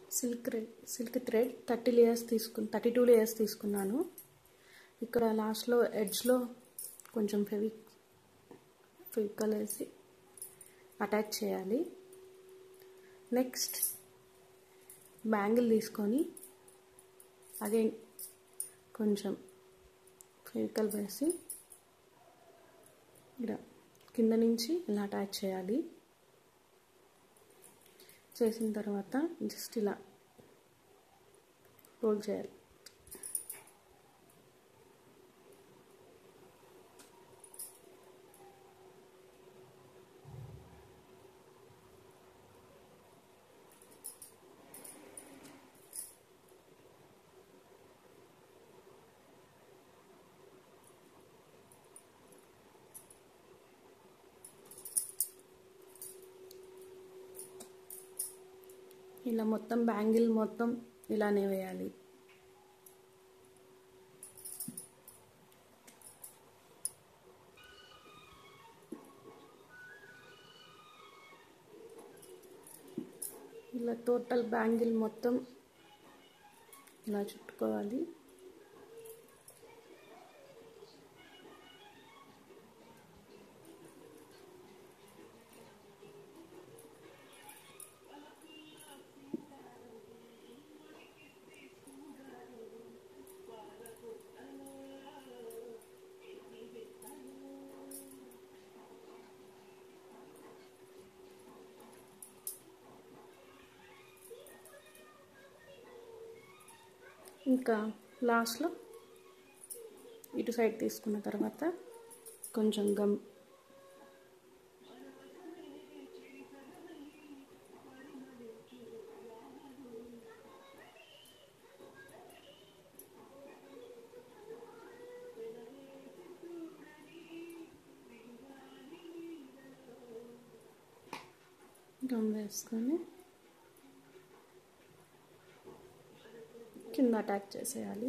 silk thread silk thread thirty layers తీసుకుని thirty two layers తీసుకున్నాను ఇక్కడ లాస్ట్లో ఎడ్జ్లో కొంచెం ఫెవి ఫెవికల్ వేసి అటాచ్ చేయాలి నెక్స్ట్ బ్యాంగిల్ తీసుకొని అగైన్ కొంచెం ఫెవికల్ వేసి ఇలా కింద నుంచి ఇలా అటాచ్ చేయాలి చేసిన తర్వాత జస్ట్ ఇలా రోల్ చేయాలి ఇలా మొత్తం బ్యాంగిల్ మొత్తం ఇలానే వేయాలి ఇలా టోటల్ బ్యాంగిల్ మొత్తం ఇలా చుట్టుకోవాలి ఇంకా లాస్ట్లో ఇటు సైడ్ తీసుకున్న తర్వాత కొంచెం గమ్ గమ్ వేసుకొని కింద అటాక్ చేసేయాలి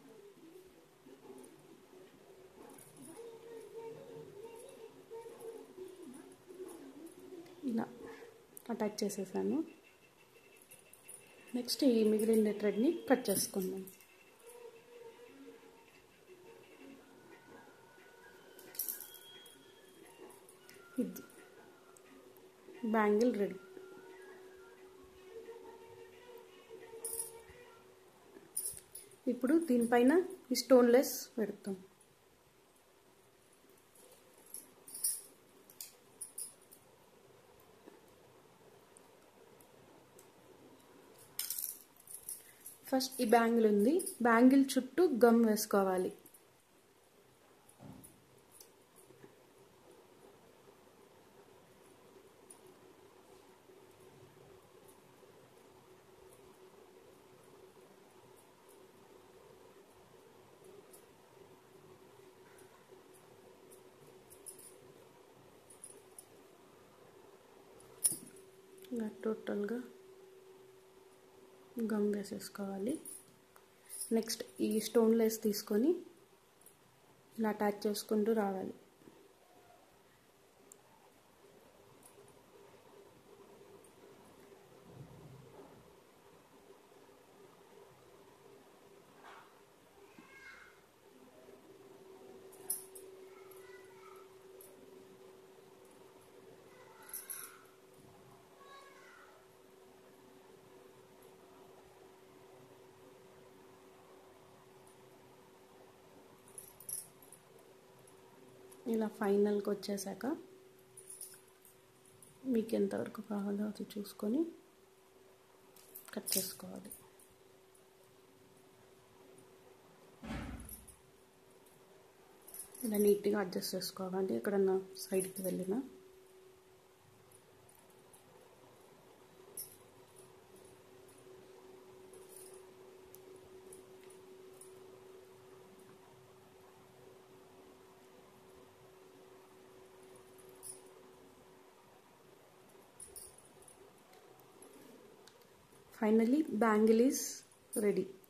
ఇలా అటాక్ చేసేసాను నెక్స్ట్ ఈ మిగిలిన థ్రెడ్ని కట్ చేసుకుందాం ఇది బ్యాంగిల్ రెడీ ఇప్పుడు దీనిపైన ఈ స్టోన్లెస్ పెడతాం ఫస్ట్ ఈ బ్యాంగిల్ ఉంది బ్యాంగిల్ చుట్టూ గమ్ వేసుకోవాలి ఇలా టోటల్గా గమ్ వేసేసుకోవాలి నెక్స్ట్ ఈ స్టోన్ లేస్ తీసుకొని ఇలా అటాచ్ చేసుకుంటూ రావాలి ఇలా ఫైనల్కి వచ్చేసాక మీకు ఎంతవరకు కావాలో అది చూసుకొని కట్ చేసుకోవాలి ఇలా నీట్గా అడ్జస్ట్ చేసుకోవాలి ఎక్కడన్నా సైడ్కి వెళ్ళినా ఫైనలీ బ్యాంగిల్ ఈజ్ రెడీ